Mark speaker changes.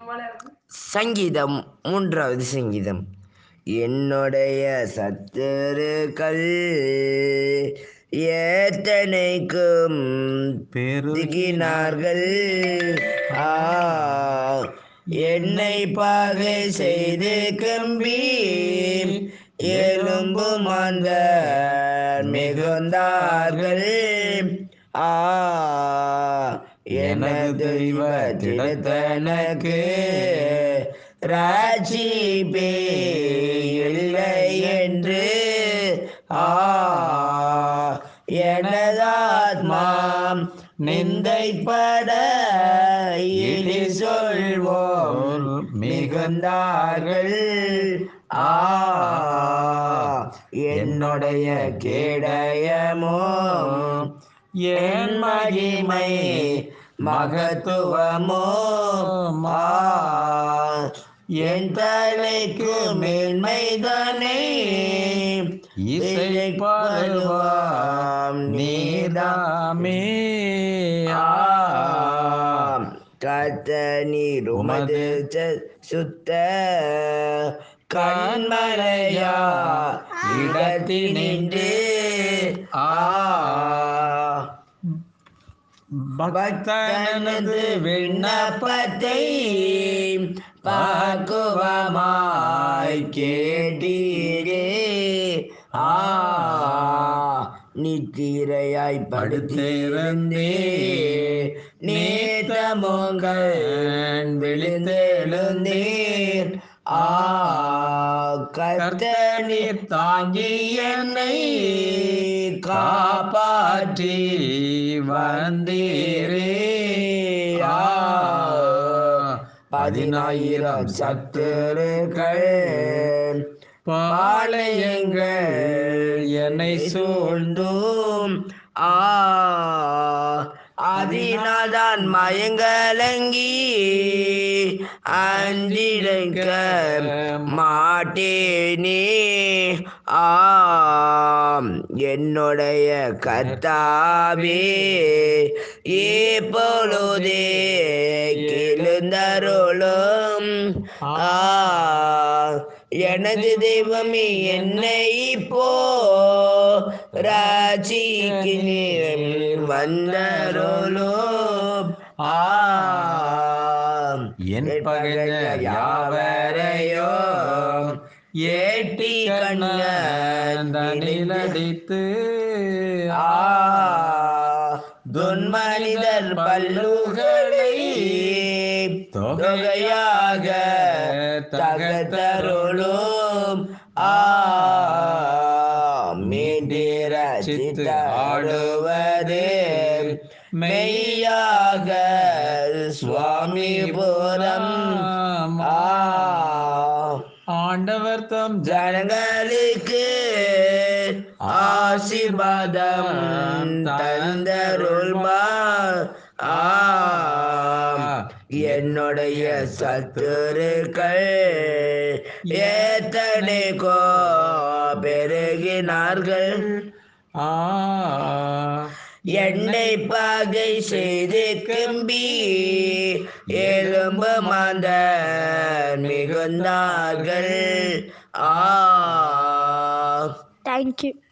Speaker 1: சங்கீதம் மூன்றாவது சங்கீதம் என்னுடைய சத்துருக்கள் ஏத்தனைக்கும் பெருகினார்கள் ஆ என்னை பாகை செய்து கம்பி எலும்பு மாந்த மிகுந்தார்கள் ஆ எனது தெய்வ திடத்தனக்கு ராஜிபே இல்லை என்று ஆ எனதாத்மாம் நிந்தைப்பட இனி சொல்வோம் மிகுந்தார்கள் ஆ என்னுடைய கேடயமோ என் மகிமை மகத்துவமோ மா என் தலைக்கு மேன்மைதானே
Speaker 2: இசை பாடுவாம் நீதாமே
Speaker 1: ஆம். கத்த நீர் உமது ச- சுத்த கண்மலையா இடத்தில் நின்று ஆ
Speaker 2: பக்தனது
Speaker 1: விண்ணப்பத்தை பாக்குவமாய் கேட்டீரே ஆ நித்திரையாய் படுத்திருந்தே நேத்தமோங்கள் விழுந்தெழுந்தேன் ஆ கர்த்தனீர் தாங்கி என்னை காப்பாற்றி வந்தீரே ஆ பதினாயிரம் சத்துருக்கள் பாளையங்கள் என்னை சூழ்ந்தும் ஆ அதனால்தான் மயங்கலங்கி அஞ்சிடங்க மாட்டேனே ஆம் என்னுடைய கர்த்தாவே எப்பொழுதே கிழுந்தருளும் ஆ எனது தெய்வமே என்னை இப்போ ராஜிக்கு நீர் வந்தருளும் ஆம்
Speaker 2: என் பகைஞர்
Speaker 1: யாவரையோ ஏட்டி கண்ணன்
Speaker 2: தனிலடித்து
Speaker 1: ஆ துன்மனிதர் பல்லுகளை தொகையாக தகத்தருளும் ஆ மீண்டிர சித்த ஆடுவது மெய்யாக சுவாமிபுரம் ஆ
Speaker 2: ஆண்டவர் தம்
Speaker 1: ஜனங்களுக்கு ஆசீர்வாதம் தந்தருள்மா ஆம். என்னுடைய சத்துருக்கள் ஏத்தனைக்கோ பெருகினார்கள்
Speaker 2: ஆ
Speaker 1: என்னை பாகை செய்து கம்பி எலும்பு மாந்த மிகுந்தார்கள் ஆ
Speaker 3: தேங்க்யூ